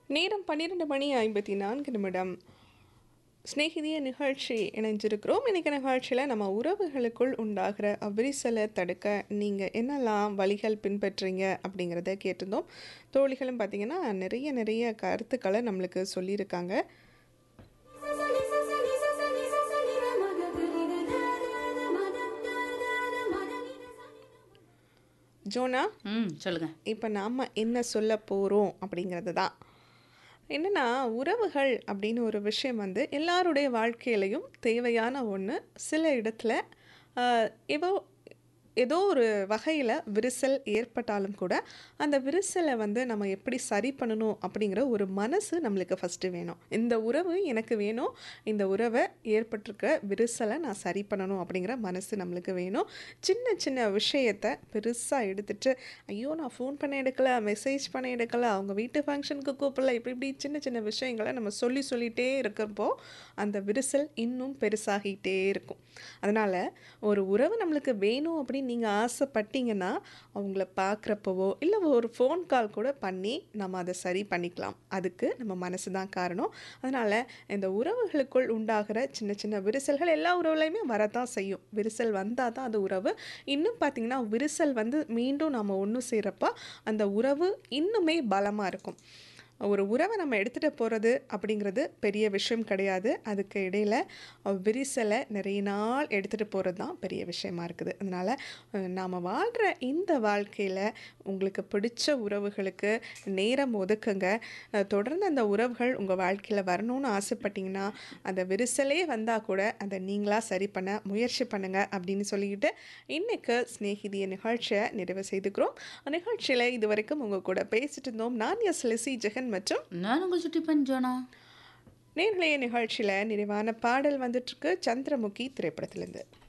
நேரம் பன்னிரெண்டு மணி ஐம்பத்தி நான்கு நிமிடம் சிநேகிதிய நிகழ்ச்சி இணைஞ்சிருக்கிறோம் இன்னைக்கு நிகழ்ச்சியில் நம்ம உறவுகளுக்குள் உண்டாகிற விரிசலை தடுக்க நீங்கள் என்னெல்லாம் வழிகள் பின்பற்றுறீங்க அப்படிங்கிறத கேட்டிருந்தோம் தோழிகளும் பார்த்தீங்கன்னா நிறைய நிறைய கருத்துக்களை நம்மளுக்கு சொல்லியிருக்காங்க ஜோனா ம் சொல்லுங்க இப்போ நாம் என்ன சொல்ல போகிறோம் அப்படிங்கிறது தான் என்னென்னா உறவுகள் அப்படின்னு ஒரு விஷயம் வந்து எல்லாருடைய வாழ்க்கையிலையும் தேவையான ஒன்று சில இடத்துல ஆஹ், ஏதோ ஏதோ ஒரு வகையில் விரிசல் ஏற்பட்டாலும் கூட அந்த விரிசலை வந்து நம்ம எப்படி சரி பண்ணணும் அப்படிங்கிற ஒரு மனசு நம்மளுக்கு ஃபஸ்ட்டு வேணும் இந்த உறவு எனக்கு வேணும் இந்த உறவை ஏற்பட்டிருக்க விரிசலை நான் சரி பண்ணணும் அப்படிங்கிற மனசு நம்மளுக்கு வேணும் சின்ன சின்ன விஷயத்தை பெருசாக எடுத்துட்டு ஐயோ நான் ஃபோன் பண்ண எடுக்கல மெசேஜ் பண்ண எடுக்கல அவங்க வீட்டு ஃபங்க்ஷனுக்கு கூப்பிடல இப்படி இப்படி சின்ன சின்ன விஷயங்களை நம்ம சொல்லி சொல்லிகிட்டே இருக்கிறப்போ அந்த விரிசல் இன்னும் பெருசாகிட்டே இருக்கும் அதனால் ஒரு உறவு நம்மளுக்கு வேணும் அப்படின்னு நீங்கள் ஆசைப்பட்டீங்கன்னா அவங்கள பார்க்குறப்பவோ இல்லை ஒரு ஃபோன் கால் கூட பண்ணி நம்ம அதை சரி பண்ணிக்கலாம் அதுக்கு நம்ம மனசு தான் காரணம் அதனால் இந்த உறவுகளுக்குள் உண்டாகிற சின்ன சின்ன விரிசல்கள் எல்லா உறவுலையுமே வரதான் செய்யும் விரிசல் வந்தால் தான் அது உறவு இன்னும் பார்த்திங்கன்னா விரிசல் வந்து மீண்டும் நம்ம ஒன்று சேரப்போ அந்த உறவு இன்னுமே பலமாக இருக்கும் ஒரு உறவை நம்ம எடுத்துகிட்டு போகிறது அப்படிங்கிறது பெரிய விஷயம் கிடையாது அதுக்கு இடையில் விரிசலை நிறைய நாள் எடுத்துகிட்டு போகிறது தான் பெரிய விஷயமா இருக்குது அதனால் நாம் வாழ்கிற இந்த வாழ்க்கையில் உங்களுக்கு பிடிச்ச உறவுகளுக்கு நேரம் ஒதுக்குங்க அஹ், தொடர்ந்து அந்த உறவுகள் உங்கள் வாழ்க்கையில் வரணும்னு ஆசைப்பட்டீங்கன்னா அந்த விரிசலே வந்தால் கூட அதை நீங்களாக சரி பண்ண முயற்சி பண்ணுங்க அப்படின்னு சொல்லிக்கிட்டு இன்னைக்கு சிநேகிதிய நிகழ்ச்சியை நிறைவு செய்துக்கிறோம் நிகழ்ச்சியில் இது வரைக்கும் உங்கள் கூட பேசிட்டு இருந்தோம் நான் எஸ் லெசி ஜெகன் மற்றும் நான் உங்கள் சுட்டி பஞ்சோனா நேர்லைய நிகழ்ச்சியில் நிறைவான பாடல் வந்துட்டுருக்கு சந்திரமுகி திரைப்படத்திலேருந்து